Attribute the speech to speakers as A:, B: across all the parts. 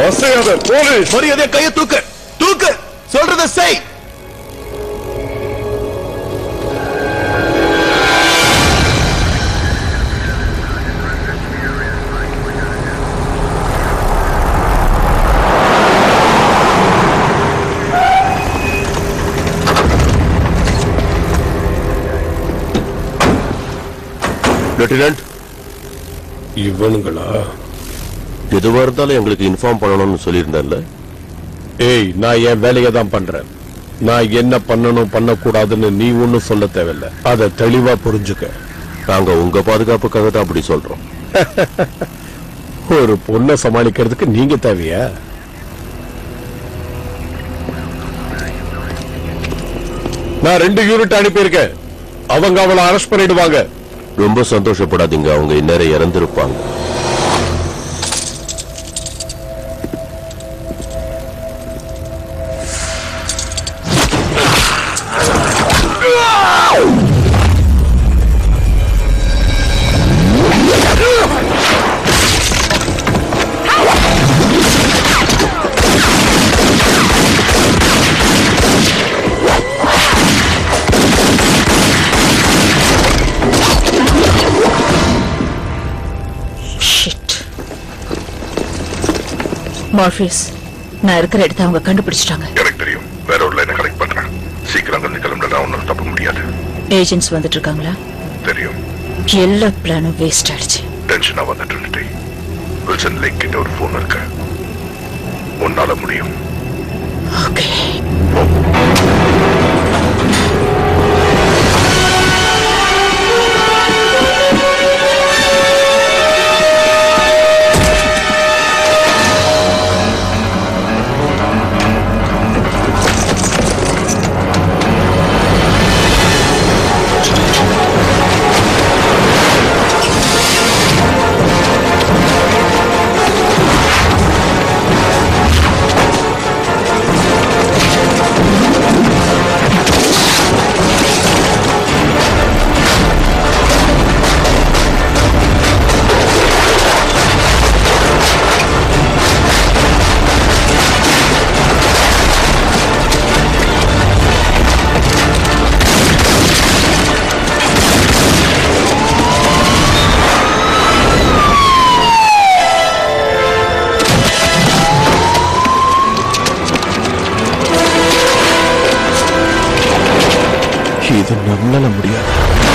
A: அசையாத போலீஸ்
B: மரியாதை கையை தூக்கு தூக்கு சொல்றத செய்
C: லெப்டினன்ட்
A: இவனுங்களா
C: எதுவா இருந்தாலும் எங்களுக்கு இன்ஃபார்ம் பண்ணணும்னு சொல்லியிருந்தேன்ல
A: ஏய் நான் என் வேலையை தான் பண்றேன் நான் என்ன பண்ணணும் பண்ணக்கூடாதுன்னு நீ ஒன்னும் சொல்ல தேவையில்ல அத தெளிவா புரிஞ்சுக்க
C: நாங்க உங்க பாதுகாப்புக்காக தான் அப்படி சொல்றோம்
A: ஒரு பொண்ணை சமாளிக்கிறதுக்கு நீங்க தேவையா நான் ரெண்டு யூனிட் அனுப்பியிருக்கேன் அவங்க அவளை அரெஸ்ட் பண்ணிடுவாங்க
C: ரொம்ப சந்தோஷப்படாதீங்க அவங்க இந்நேரம் இறந்திருப்பாங்க
D: ஷிட் மார்ஃபியஸ் நான் இருக்கிற இடத்த அவங்க கண்டுபிடிச்சிட்டாங்க
E: எனக்கு தெரியும் வேற ஒரு லைனை கலெக்ட் பண்றேன் சீக்கிரம் அங்க இருந்து கிளம்புனா ஒன்னும் தப்ப முடியாது
D: ஏஜென்ட்ஸ் வந்துட்டு இருக்காங்களா
E: தெரியும்
D: எல்லா பிளானும் வேஸ்ட் ஆயிடுச்சு
E: டென்ஷனா வந்துட்டு இருந்துட்டு வில்சன் லேக் கிட்ட ஒரு போன் இருக்கு உன்னால முடியும்
D: ஓகே
B: இது நம்மளால முடியாது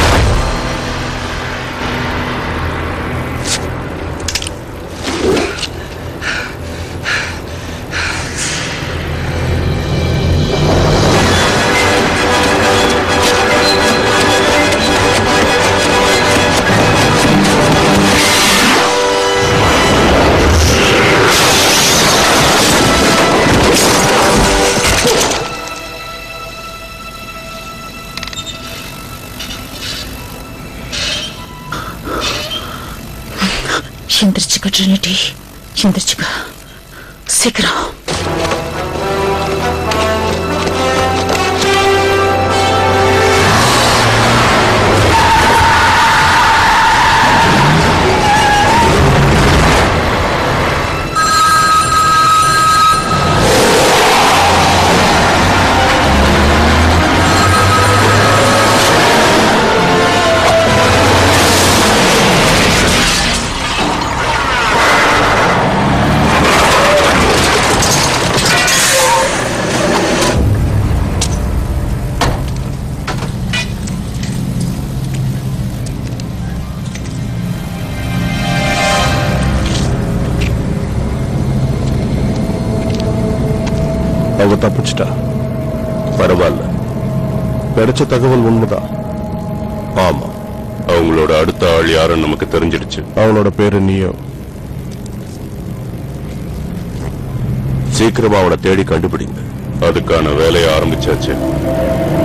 D: எந்திரிச்சுக்க ட்ரினிட்டி எந்திரிச்சுக்க சீக்கிரம்
A: அவ தப்பிச்சிட்டா
C: பரவாயில்ல
A: கிடைச்ச தகவல் உண்மைதான்
C: ஆமா அவங்களோட அடுத்த ஆள் யாருன்னு நமக்கு தெரிஞ்சிடுச்சு
A: அவளோட பேரு நீயோ
C: சீக்கிரமா அவனை தேடி கண்டுபிடிங்க அதுக்கான வேலையை ஆரம்பிச்சாச்சு